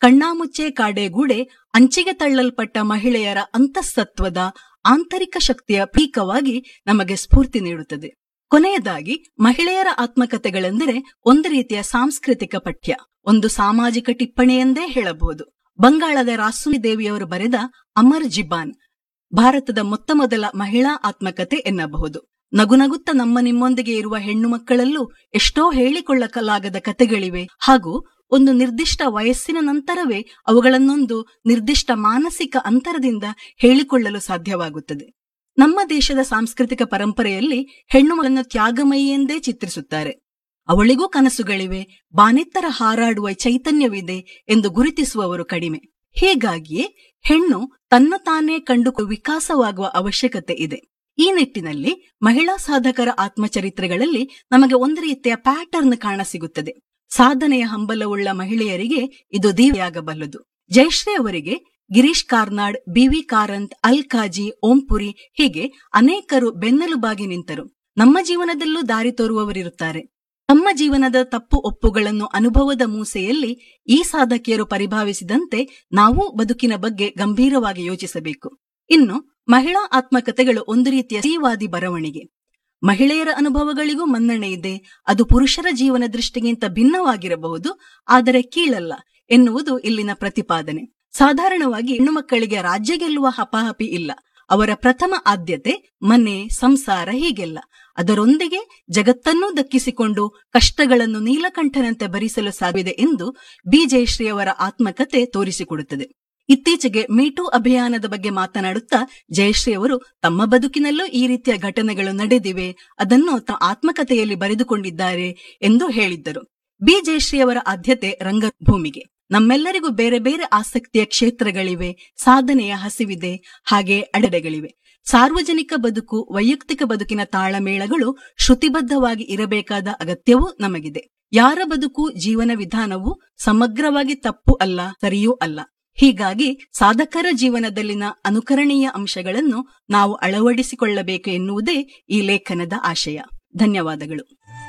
ಕಣ್ಣಾಮುಚ್ಚೆ ಕಾಡೆಗೂಡೆ ಅಂಚಿಗೆ ತಳ್ಳಲ್ಪಟ್ಟ ಮಹಿಳೆಯರ ಅಂತಸ್ತತ್ವದ ಆಂತರಿಕ ಶಕ್ತಿಯ ಪೀಕವಾಗಿ ನಮಗೆ ಸ್ಫೂರ್ತಿ ನೀಡುತ್ತದೆ ಕೊನೆಯದಾಗಿ ಮಹಿಳೆಯರ ಆತ್ಮಕಥೆಗಳೆಂದರೆ ಒಂದು ರೀತಿಯ ಸಾಂಸ್ಕೃತಿಕ ಪಠ್ಯ ಒಂದು ಸಾಮಾಜಿಕ ಟಿಪ್ಪಣಿ ಎಂದೇ ಹೇಳಬಹುದು ಬಂಗಾಳದ ರಾಸುಮಿ ದೇವಿಯವರು ಬರೆದ ಅಮರ್ ಜಿಬಾನ್ ಭಾರತದ ಮೊತ್ತ ಮೊದಲ ಮಹಿಳಾ ಆತ್ಮಕತೆ ಎನ್ನಬಹುದು ನಗುನಗುತ್ತ ನಮ್ಮ ನಿಮ್ಮೊಂದಿಗೆ ಇರುವ ಹೆಣ್ಣು ಮಕ್ಕಳಲ್ಲೂ ಎಷ್ಟೋ ಹೇಳಿಕೊಳ್ಳಲಾಗದ ಕತೆಗಳಿವೆ ಹಾಗೂ ಒಂದು ನಿರ್ದಿಷ್ಟ ವಯಸ್ಸಿನ ನಂತರವೇ ಅವುಗಳನ್ನೊಂದು ನಿರ್ದಿಷ್ಟ ಮಾನಸಿಕ ಅಂತರದಿಂದ ಹೇಳಿಕೊಳ್ಳಲು ಸಾಧ್ಯವಾಗುತ್ತದೆ ನಮ್ಮ ದೇಶದ ಸಾಂಸ್ಕೃತಿಕ ಪರಂಪರೆಯಲ್ಲಿ ಹೆಣ್ಣು ಮಗಳನ್ನು ತ್ಯಾಗಮಯಿ ಎಂದೇ ಚಿತ್ರಿಸುತ್ತಾರೆ ಅವಳಿಗೂ ಕನಸುಗಳಿವೆ ಬಾನೆತ್ತರ ಹಾರಾಡುವ ಚೈತನ್ಯವಿದೆ ಎಂದು ಗುರುತಿಸುವವರು ಕಡಿಮೆ ಹೀಗಾಗಿಯೇ ಹೆಣ್ಣು ತನ್ನ ತಾನೇ ಕಂಡುಕೊ ವಿಕಾಸವಾಗುವ ಅವಶ್ಯಕತೆ ಇದೆ ಈ ನಿಟ್ಟಿನಲ್ಲಿ ಮಹಿಳಾ ಸಾಧಕರ ಆತ್ಮಚರಿತ್ರೆಗಳಲ್ಲಿ ನಮಗೆ ಒಂದು ರೀತಿಯ ಪ್ಯಾಟರ್ನ್ ಕಾಣಸಿಗುತ್ತದೆ ಸಾಧನೆಯ ಹಂಬಲವುಳ್ಳ ಮಹಿಳೆಯರಿಗೆ ಇದು ದೀವಿಯಾಗಬಲ್ಲದು ಜಯಶ್ರೀ ಅವರಿಗೆ ಗಿರೀಶ್ ಕಾರ್ನಾಡ್ ಬಿವಿ ಕಾರಂತ್ ಅಲ್ ಕಾಜಿ ಓಂಪುರಿ ಹೀಗೆ ಅನೇಕರು ಬೆನ್ನೆಲುಬಾಗಿ ನಿಂತರು ನಮ್ಮ ಜೀವನದಲ್ಲೂ ದಾರಿ ತೋರುವವರಿರುತ್ತಾರೆ ತಮ್ಮ ಜೀವನದ ತಪ್ಪು ಒಪ್ಪುಗಳನ್ನು ಅನುಭವದ ಮೂಸೆಯಲ್ಲಿ ಈ ಸಾಧಕಿಯರು ಪರಿಭಾವಿಸಿದಂತೆ ನಾವು ಬದುಕಿನ ಬಗ್ಗೆ ಗಂಭೀರವಾಗಿ ಯೋಚಿಸಬೇಕು ಇನ್ನು ಮಹಿಳಾ ಆತ್ಮಕಥೆಗಳು ಒಂದು ರೀತಿಯ ಸ್ತ್ರೀವಾದಿ ಬರವಣಿಗೆ ಮಹಿಳೆಯರ ಅನುಭವಗಳಿಗೂ ಮನ್ನಣೆ ಇದೆ ಅದು ಪುರುಷರ ಜೀವನ ದೃಷ್ಟಿಗಿಂತ ಭಿನ್ನವಾಗಿರಬಹುದು ಆದರೆ ಕೀಳಲ್ಲ ಎನ್ನುವುದು ಇಲ್ಲಿನ ಪ್ರತಿಪಾದನೆ ಸಾಧಾರಣವಾಗಿ ಹೆಣ್ಣು ಮಕ್ಕಳಿಗೆ ರಾಜ್ಯ ಗೆಲ್ಲುವ ಹಪಾಹಪಿ ಇಲ್ಲ ಅವರ ಪ್ರಥಮ ಆದ್ಯತೆ ಮನೆ ಸಂಸಾರ ಹೀಗೆಲ್ಲ ಅದರೊಂದಿಗೆ ಜಗತ್ತನ್ನೂ ದಕ್ಕಿಸಿಕೊಂಡು ಕಷ್ಟಗಳನ್ನು ನೀಲಕಂಠನಂತೆ ಭರಿಸಲು ಸಾಧ್ಯವಿದೆ ಎಂದು ಬಿ ಜಯಶ್ರೀಯವರ ಆತ್ಮಕತೆ ತೋರಿಸಿಕೊಡುತ್ತದೆ ಇತ್ತೀಚೆಗೆ ಮೀಟೂ ಅಭಿಯಾನದ ಬಗ್ಗೆ ಮಾತನಾಡುತ್ತಾ ಜಯಶ್ರೀ ಅವರು ತಮ್ಮ ಬದುಕಿನಲ್ಲೂ ಈ ರೀತಿಯ ಘಟನೆಗಳು ನಡೆದಿವೆ ಅದನ್ನು ತಮ್ಮ ಆತ್ಮಕಥೆಯಲ್ಲಿ ಬರೆದುಕೊಂಡಿದ್ದಾರೆ ಎಂದು ಹೇಳಿದ್ದರು ಬಿ ಜಯಶ್ರೀಯವರ ಆದ್ಯತೆ ರಂಗಭೂಮಿಗೆ ನಮ್ಮೆಲ್ಲರಿಗೂ ಬೇರೆ ಬೇರೆ ಆಸಕ್ತಿಯ ಕ್ಷೇತ್ರಗಳಿವೆ ಸಾಧನೆಯ ಹಸಿವಿದೆ ಹಾಗೆ ಅಡೆಡೆಗಳಿವೆ ಸಾರ್ವಜನಿಕ ಬದುಕು ವೈಯಕ್ತಿಕ ಬದುಕಿನ ತಾಳಮೇಳಗಳು ಶ್ರುತಿಬದ್ಧವಾಗಿ ಇರಬೇಕಾದ ಅಗತ್ಯವೂ ನಮಗಿದೆ ಯಾರ ಬದುಕು ಜೀವನ ವಿಧಾನವು ಸಮಗ್ರವಾಗಿ ತಪ್ಪು ಅಲ್ಲ ಸರಿಯೂ ಅಲ್ಲ ಹೀಗಾಗಿ ಸಾಧಕರ ಜೀವನದಲ್ಲಿನ ಅನುಕರಣೀಯ ಅಂಶಗಳನ್ನು ನಾವು ಅಳವಡಿಸಿಕೊಳ್ಳಬೇಕು ಎನ್ನುವುದೇ ಈ ಲೇಖನದ ಆಶಯ ಧನ್ಯವಾದಗಳು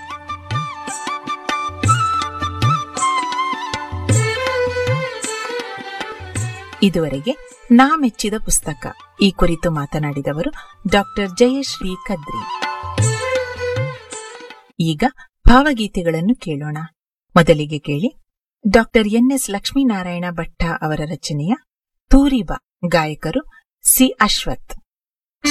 ಇದುವರೆಗೆ ನಾ ಮೆಚ್ಚಿದ ಪುಸ್ತಕ ಈ ಕುರಿತು ಮಾತನಾಡಿದವರು ಡಾಕ್ಟರ್ ಜಯಶ್ರೀ ಕದ್ರಿ ಈಗ ಭಾವಗೀತೆಗಳನ್ನು ಕೇಳೋಣ ಮೊದಲಿಗೆ ಕೇಳಿ ಡಾಕ್ಟರ್ ಎನ್ಎಸ್ ಲಕ್ಷ್ಮೀನಾರಾಯಣ ಭಟ್ಟ ಅವರ ರಚನೆಯ ತೂರಿಬಾ ಗಾಯಕರು ಸಿ ಅಶ್ವಥ್